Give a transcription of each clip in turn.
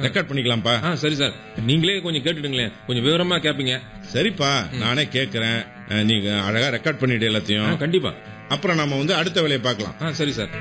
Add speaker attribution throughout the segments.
Speaker 1: record பண்ணிக்கலாம்ப்பா
Speaker 2: ஆ சரி sir நீங்களே கொஞ்சம் கேட்டுடுங்களேன் கொஞ்சம் விவரமா கேப்பீங்க
Speaker 1: சரிப்பா நானே கேக்குறேன் அஹ், நீங்க அழகா ரெக்கார்ட் பண்ணிட்டு
Speaker 2: ஆ,
Speaker 1: எல்லாத்தையும்
Speaker 2: கண்டிப்பா
Speaker 1: அப்புறம் நம்ம வந்து அடுத்த வேலையை பார்க்கலாம்
Speaker 2: ஆ சரி சார்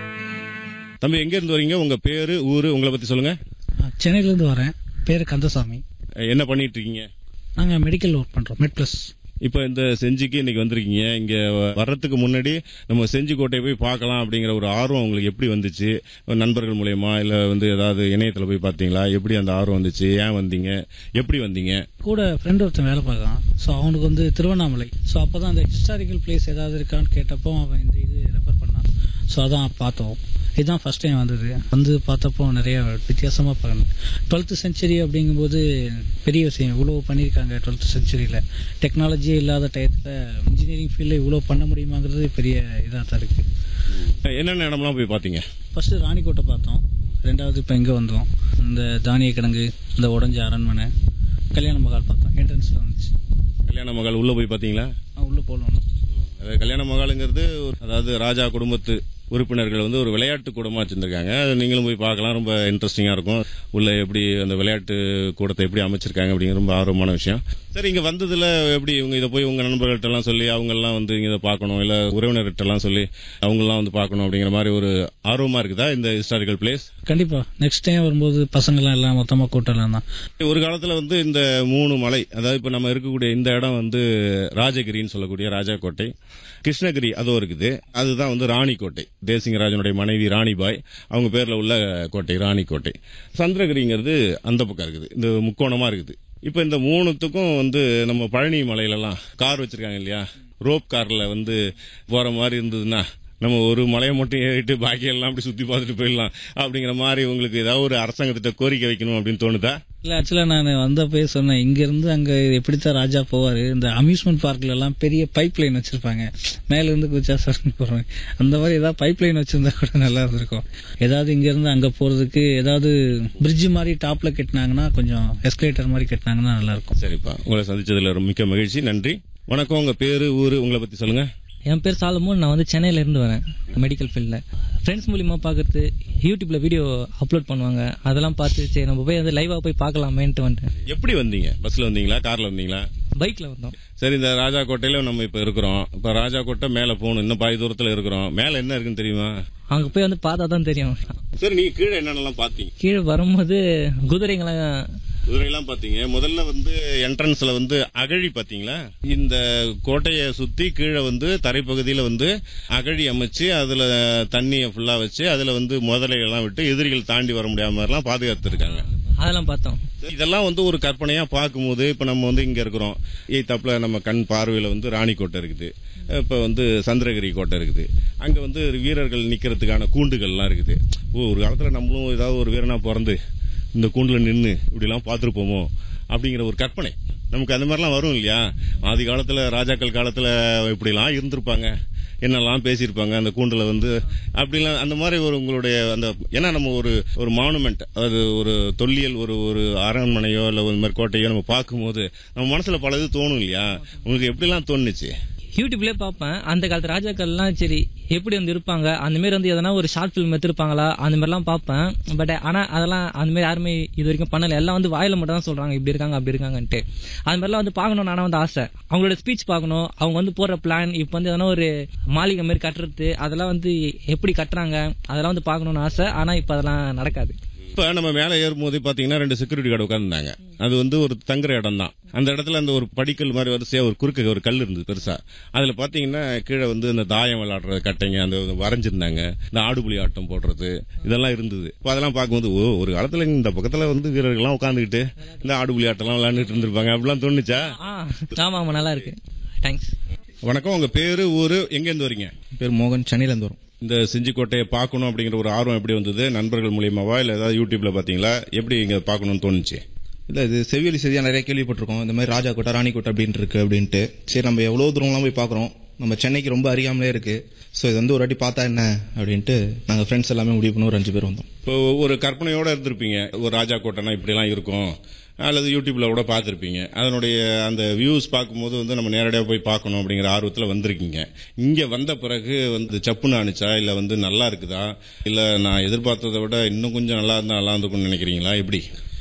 Speaker 1: தம்பி எங்க இருந்து வரீங்க உங்க பேரு ஊரு உங்களை பத்தி சொல்லுங்க
Speaker 3: சென்னையிலேருந்து வரேன் பேர் கந்தசாமி
Speaker 1: அஹ், என்ன பண்ணிட்டு இருக்கீங்க
Speaker 3: நாங்கள் மெடிக்கல் ஒர்க் பண்ணுறோம் மெட் ப்ளஸ்
Speaker 1: இப்ப இந்த செஞ்சிக்கு இன்னைக்கு வந்திருக்கீங்க இங்க வர்றதுக்கு முன்னாடி நம்ம செஞ்சி கோட்டையை போய் பார்க்கலாம் அப்படிங்கிற ஒரு ஆர்வம் உங்களுக்கு எப்படி வந்துச்சு நண்பர்கள் மூலியமா இல்ல வந்து ஏதாவது இணையத்துல போய் பார்த்தீங்களா எப்படி அந்த ஆர்வம் வந்துச்சு ஏன் வந்தீங்க எப்படி வந்தீங்க
Speaker 3: கூட ஃப்ரெண்ட் ஒருத்தன் வேலை பார்க்கலாம் ஸோ அவனுக்கு வந்து திருவண்ணாமலை ஸோ அப்போ தான் அந்த ஹிஸ்டாரிக்கல் பிளேஸ் ஏதாவது இருக்கான்னு கேட்டப்போ அவன் இந்த இது ரெஃபர் பண்ணான் ஸோ அதான் பார்த்தோம் இதுதான் ஃபர்ஸ்ட் டைம் வந்தது வந்து பார்த்தப்போ நிறைய வித்தியாசமாக பார்க்கணும் டுவெல்த்து செஞ்சுரி அப்படிங்கும்போது பெரிய விஷயம் இவ்வளோ பண்ணியிருக்காங்க டுவெல்த்து செஞ்சுரியில் டெக்னாலஜியே இல்லாத டயத்தில் இன்ஜினியரிங் ஃபீல்டில் இவ்வளோ பண்ண முடியுமாங்கிறது பெரிய இதாக தான் இருக்குது
Speaker 1: என்னென்ன இடம்லாம் போய் பார்த்தீங்க
Speaker 3: ஃபர்ஸ்ட் ராணிக்கோட்டை பார்த்தோம் ரெண்டாவது இப்போ இங்கே வந்தோம் இந்த தானிய கிடங்கு இந்த உடஞ்ச அரண்மனை கல்யாண மகால் பார்த்தோம் என்ட்ரன்ஸில் வந்துச்சு
Speaker 1: கல்யாண மகள் உள்ள போய் பார்த்தீங்களா
Speaker 3: உள்ளே போகலாம்
Speaker 1: அதாவது கல்யாண மகாலுங்கிறது ஒரு- அதாவது ராஜா குடும்பத்து உறுப்பினர்கள் வந்து ஒரு விளையாட்டு கூடமா வச்சிருந்திருக்காங்க அது நீங்களும் போய் பார்க்கலாம் ரொம்ப இன்ட்ரெஸ்டிங்கா இருக்கும் உள்ள எப்படி அந்த விளையாட்டு கூடத்தை எப்படி அமைச்சிருக்காங்க அப்படிங்கிற ரொம்ப ஆர்வமான விஷயம் சரி இங்க வந்ததுல எப்படி இவங்க இதை போய் உங்க நண்பர்கள்ட்ட எல்லாம் சொல்லி அவங்க எல்லாம் வந்து இங்க இதை பார்க்கணும் இல்ல உறவினர்கிட்ட எல்லாம் சொல்லி அவங்க எல்லாம் வந்து பார்க்கணும் அப்படிங்கிற மாதிரி ஒரு ஆர்வமா இருக்குதா இந்த ஹிஸ்டாரிக்கல் பிளேஸ்
Speaker 3: கண்டிப்பாக நெக்ஸ்ட் டைம் வரும்போது பசங்களாம் எல்லாம் மொத்தமாக கூட்டலாம் தான்
Speaker 1: ஒரு காலத்துல வந்து இந்த மூணு மலை அதாவது இப்ப நம்ம இருக்கக்கூடிய இந்த இடம் வந்து ராஜகிரின்னு சொல்லக்கூடிய ராஜாக்கோட்டை கிருஷ்ணகிரி அதுவும் இருக்குது அதுதான் வந்து ராணிக்கோட்டை தேசிங்கராஜனுடைய மனைவி ராணிபாய் அவங்க பேர்ல உள்ள கோட்டை ராணிக்கோட்டை சந்திரகிரிங்கிறது அந்த பக்கம் இருக்குது இந்த முக்கோணமா இருக்குது இப்ப இந்த மூணுத்துக்கும் வந்து நம்ம பழனி மலையிலலாம் கார் வச்சிருக்காங்க இல்லையா ரோப் கார்ல வந்து போற மாதிரி இருந்ததுன்னா நம்ம ஒரு மலையை மட்டும் ஏறிட்டு பாக்கி எல்லாம் அப்படி சுத்தி பார்த்துட்டு போயிடலாம் அப்படிங்கிற மாதிரி உங்களுக்கு ஏதாவது ஒரு அரசாங்கத்திட்ட கோரிக்கை வைக்கணும் அப்படின்னு தோணுதா
Speaker 3: இல்லை ஆக்சுவலாக நான் வந்தப்பவே சொன்னேன் இங்கேருந்து அங்கே எப்படித்தான் ராஜா போவார் இந்த அம்யூஸ்மெண்ட் பார்க்ல எல்லாம் பெரிய பைப் லைன் வச்சிருப்பாங்க மேலேருந்து குச்சா சரன்னு போடுவாங்க அந்த மாதிரி ஏதாவது பைப் லைன் வச்சிருந்தா கூட நல்லா இருந்திருக்கும் ஏதாவது இங்கேருந்து அங்கே போகிறதுக்கு ஏதாவது பிரிட்ஜ் மாதிரி டாப்பில் கட்டினாங்கன்னா கொஞ்சம் எஸ்கலேட்டர் மாதிரி கட்டினாங்கன்னா நல்லா இருக்கும்
Speaker 1: சரிப்பா உங்களை சந்திச்சதுல ரொம்ப மிக்க மகிழ்ச்சி நன்றி வணக்கம் உங்க பேரு ஊரு உங்களை பத்தி சொல்லுங்க
Speaker 4: என் பேர் சாலமோன் நான் வந்து சென்னையில இருந்து வரேன் மெடிக்கல் ஃபீல்டில் ஃப்ரெண்ட்ஸ் மூலியமா பார்க்கறது யூடியூப்ல வீடியோ அப்லோட் பண்ணுவாங்க அதெல்லாம் பார்த்து சரி நம்ம போய் வந்து லைவா போய் பார்க்கலாமேன்ட்டு வந்துட்டேன்
Speaker 1: எப்படி வந்தீங்க பஸ்ல வந்தீங்களா கார்ல வந்தீங்களா
Speaker 4: பைக்ல வந்தோம்
Speaker 1: சரி இந்த ராஜா கோட்டையில நம்ம இப்ப இருக்கிறோம் இப்ப ராஜா கோட்டை மேல போகணும் இன்னும் பாதி தூரத்துல இருக்கிறோம் மேல என்ன இருக்குன்னு தெரியுமா
Speaker 4: அங்க போய் வந்து பார்த்தா தான் தெரியும்
Speaker 1: சரி நீங்க கீழே என்னென்னலாம் பாத்தீங்க
Speaker 4: கீழே வரும்போது குதிரைங்களாம்
Speaker 1: குதிரையெல்லாம் பாத்தீங்க முதல்ல வந்து என்ட்ரன்ஸ்ல வந்து அகழி பாத்தீங்களா இந்த கோட்டையை சுத்தி கீழே வந்து தரைப்பகுதியில வந்து அகழி அமைச்சு அதுல தண்ணியை ஃபுல்லா வச்சு அதுல வந்து முதலைகள்லாம் விட்டு எதிரிகள் தாண்டி வர முடியாம மாதிரிலாம் பாதுகாத்துருக்காங்க
Speaker 4: அதெல்லாம் பார்த்தோம்
Speaker 1: இதெல்லாம் வந்து ஒரு கற்பனையா பார்க்கும்போது இப்ப நம்ம வந்து இங்க இருக்கிறோம் ஏத்தாப்புல நம்ம கண் பார்வையில வந்து ராணிக்கோட்டை இருக்குது இப்ப வந்து சந்திரகிரி கோட்டை இருக்குது அங்க வந்து வீரர்கள் நிக்கிறதுக்கான கூண்டுகள்லாம் இருக்குது ஓ ஒரு காலத்துல நம்மளும் ஏதாவது ஒரு வீரனா பிறந்து இந்த கூண்டுல நின்னு இப்படி எல்லாம் பார்த்திருப்போமோ அப்படிங்கிற ஒரு கற்பனை நமக்கு அந்த மாதிரிலாம் வரும் இல்லையா ஆதி காலத்துல ராஜாக்கள் காலத்துல இப்படிலாம் இருந்திருப்பாங்க என்னெல்லாம் பேசியிருப்பாங்க அந்த கூண்டுல வந்து அப்படிலாம் அந்த மாதிரி ஒரு உங்களுடைய அந்த ஏன்னா நம்ம ஒரு ஒரு மானுமெண்ட் அதாவது ஒரு தொல்லியல் ஒரு ஒரு அரண்மனையோ இல்ல ஒரு மாதிரி கோட்டையோ நம்ம பார்க்கும்போது நம்ம மனசுல பல இது தோணும் இல்லையா உங்களுக்கு எப்படிலாம் தோணுச்சு
Speaker 4: யூடியூப்லயே பார்ப்பேன் அந்த காலத்து ராஜாக்கள்லாம் சரி எப்படி வந்து இருப்பாங்க அந்த மாதிரி வந்து எதனா ஒரு ஷார்ட் ஃபிலிம் எடுத்திருப்பாங்களா அந்த மாதிரிலாம் பார்ப்பேன் பட் ஆனா அதெல்லாம் அந்த மாதிரி யாருமே இது வரைக்கும் பண்ணல எல்லாம் வந்து வாயில மட்டும் தான் சொல்றாங்க இப்படி இருக்காங்க அப்படி இருக்காங்கன்ட்டு அது மாதிரிலாம் வந்து பார்க்கணும் ஆனா வந்து ஆசை அவங்களோட ஸ்பீச் பார்க்கணும் அவங்க வந்து போற பிளான் இப்போ வந்து எதனா ஒரு மாளிகை மாதிரி கட்டுறது அதெல்லாம் வந்து எப்படி கட்டுறாங்க அதெல்லாம் வந்து பார்க்கணும்னு ஆசை ஆனா இப்போ அதெல்லாம் நடக்காது
Speaker 1: இப்ப நம்ம மேல ஏறும்போது பாத்தீங்கன்னா ரெண்டு செக்யூரிட்டி கார்டு உட்கார்ந்தாங்க அது வந்து ஒரு தங்குற இடம் தான் அந்த இடத்துல அந்த ஒரு படிக்கல் மாதிரி வரிசையா ஒரு குறுக்க ஒரு கல் இருந்தது பெருசா அதுல பாத்தீங்கன்னா கீழே வந்து இந்த தாயம் விளையாடுற கட்டைங்க அந்த வரைஞ்சிருந்தாங்க இந்த ஆடுபுலி ஆட்டம் போடுறது இதெல்லாம் இருந்தது இப்ப அதெல்லாம் பார்க்கும்போது ஓ ஒரு காலத்துல இந்த பக்கத்துல வந்து வீரர்கள்லாம் உட்காந்துக்கிட்டு இந்த ஆடுபுலி ஆட்டம்லாம் விளையாண்டுட்டு இருந்திருப்பாங்க அப்படிலாம் தோணுச்சா
Speaker 4: ஆ ஆமா ஆமா நல்லா இருக்கு தேங்க்ஸ்
Speaker 1: வணக்கம் உங்க பேரு ஊரு எங்க இருந்து வரீங்க
Speaker 5: பேர் மோகன் சென்னையிலேருந்து வரும்
Speaker 1: இந்த செஞ்சிக்கோட்டையை பார்க்கணும் அப்படிங்கிற ஒரு ஆர்வம் எப்படி வந்தது நண்பர்கள் மூலியமாவா இல்ல ஏதாவது யூடியூப்ல பாத்தீங்களா எப்படி இங்க பார்க்கணும்னு தோணுச்சு
Speaker 5: இல்லை இது செவியலி செய்தியாக நிறைய கேள்விப்பட்டிருக்கோம் இந்த மாதிரி ராஜா கோட்டை ராணி கோட்டை அப்படின்ட்டு இருக்கு அப்படின்ட்டு சரி நம்ம எவ்வளோ தூரம்லாம் போய் பார்க்குறோம் நம்ம சென்னைக்கு ரொம்ப அறியாமலே இருக்கு ஸோ இது வந்து ஒரு வாட்டி பார்த்தா என்ன அப்படின்ட்டு நாங்கள் ஃப்ரெண்ட்ஸ் எல்லாமே முடிவு பண்ணி ஒரு அஞ்சு பேர் வந்தோம்
Speaker 1: இப்போ ஒரு கற்பனையோட இருந்திருப்பீங்க ஒரு ராஜா கோட்டைனா இப்படிலாம் இருக்கும் அல்லது யூடியூப்ல கூட பார்த்துருப்பீங்க அதனுடைய அந்த வியூஸ் பார்க்கும்போது வந்து நம்ம நேரடியாக போய் பார்க்கணும் அப்படிங்கிற ஆர்வத்தில் வந்திருக்கீங்க இங்கே வந்த பிறகு வந்து சப்புன்னு அனுச்சா இல்லை வந்து நல்லா இருக்குதா இல்லை நான் எதிர்பார்த்ததை விட இன்னும் கொஞ்சம் நல்லா இருந்தால் நல்லா இருந்திருக்கும்னு நினைக்கிறீங்களா எப்படி